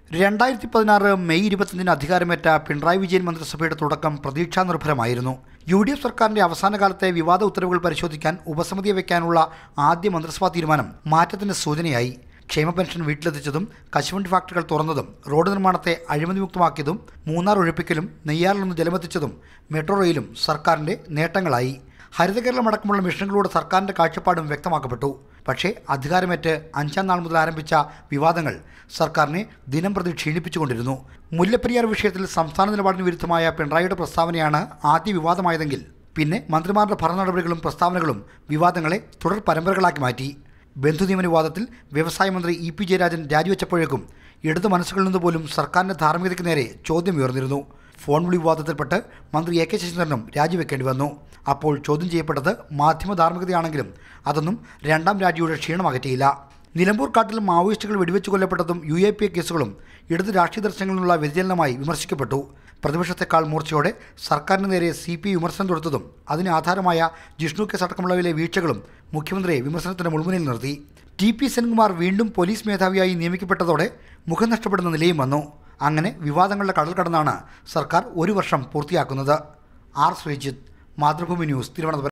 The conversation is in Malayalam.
രണ്ടായിരത്തി പതിനാറ് മെയ് ഇരുപത്തിയഞ്ചിന് അധികാരമേറ്റ പിണറായി വിജയൻ മന്ത്രിസഭയുടെ തുടക്കം പ്രതീക്ഷാ നിർഭരമായിരുന്നു യു ഡി എഫ് സർക്കാരിന്റെ അവസാന കാലത്തെ വിവാദ ഉത്തരവുകൾ പരിശോധിക്കാൻ ഉപസമിതിയെ വയ്ക്കാനുള്ള ആദ്യ മന്ത്രിസഭാ തീരുമാനം മാറ്റത്തിന്റെ സൂചനയായി ക്ഷേമ പെൻഷൻ വീട്ടിലെത്തിച്ചതും കശുവണ്ടി ഫാക്ടറികൾ തുറന്നതും റോഡ് നിർമ്മാണത്തെ അഴിമതിമുക്തമാക്കിയതും മൂന്നാർ ഒഴിപ്പിക്കലും നെയ്യാറിൽ നിന്ന് ജലമെത്തിച്ചതും മെട്രോ റെയിലും സർക്കാരിന്റെ നേട്ടങ്ങളായി ഹരിത കേരളം അടക്കമുള്ള മിഷനുകളോട് സർക്കാരിന്റെ കാഴ്ചപ്പാടും വ്യക്തമാക്കപ്പെട്ടു പക്ഷേ അധികാരമേറ്റ് അഞ്ചാം നാൾ മുതൽ ആരംഭിച്ച വിവാദങ്ങൾ സർക്കാരിനെ ദിനം പ്രതി ക്ഷീണിപ്പിച്ചുകൊണ്ടിരുന്നു മുല്ലപ്പെരിയാർ വിഷയത്തിൽ സംസ്ഥാന നിലപാടിന് വിരുദ്ധമായ പിണറായിയുടെ പ്രസ്താവനയാണ് ആദ്യ വിവാദമായതെങ്കിൽ പിന്നെ മന്ത്രിമാരുടെ ഭരണ നടപടികളും പ്രസ്താവനകളും വിവാദങ്ങളെ തുടർ പരമ്പരകളാക്കി മാറ്റി ബന്ധുനിയമന വിവാദത്തിൽ വ്യവസായ മന്ത്രി ഇ പി ജയരാജൻ രാജിവെച്ചപ്പോഴേക്കും ഇടതു മനസ്സുകളിൽ നിന്ന് പോലും സർക്കാരിന്റെ ധാർമ്മികതയ്ക്ക് നേരെ ചോദ്യം ഉയർന്നിരുന്നു ഫോൺ വിളി വിവാദത്തിൽപ്പെട്ട് മന്ത്രി എ കെ ശശീന്ദ്രനും രാജിവെക്കേണ്ടി വന്നു അപ്പോൾ ചോദ്യം ചെയ്യപ്പെട്ടത് മാധ്യമ ധാർമ്മികതയാണെങ്കിലും അതൊന്നും രണ്ടാം രാജിയുടെ ക്ഷീണമകറ്റിയില്ല നിലമ്പൂർ കാട്ടിൽ മാവോയിസ്റ്റുകൾ വെടിവെച്ച് കൊല്ലപ്പെട്ടതും യു എ പി എ കേസുകളും ഇടത് രാഷ്ട്രീയ ദർശനങ്ങളിൽ നിന്നുള്ള വ്യതിചലനമായി വിമർശിക്കപ്പെട്ടു പ്രതിപക്ഷത്തെക്കാൾ മൂർച്ചയോടെ സർക്കാരിന് നേരെ സി പി വിമർശനം തൊടുത്തതും അതിന് ആധാരമായ ജിഷ്ണു കേസ് അടക്കമുള്ളവയിലെ വീഴ്ചകളും മുഖ്യമന്ത്രിയെ വിമർശനത്തിന് മുൾമുനയിൽ നിർത്തി ടി പി സെൻകുമാർ വീണ്ടും പോലീസ് മേധാവിയായി നിയമിക്കപ്പെട്ടതോടെ മുഖം നഷ്ടപ്പെടുന്ന നിലയും വന്നു അങ്ങനെ വിവാദങ്ങളുടെ കടൽ കടന്നാണ് സർക്കാർ ഒരു വർഷം പൂർത്തിയാക്കുന്നത് ആർ ശ്രീജിത്ത് മാതൃഭൂമി ന്യൂസ് തിരുവനന്തപുരം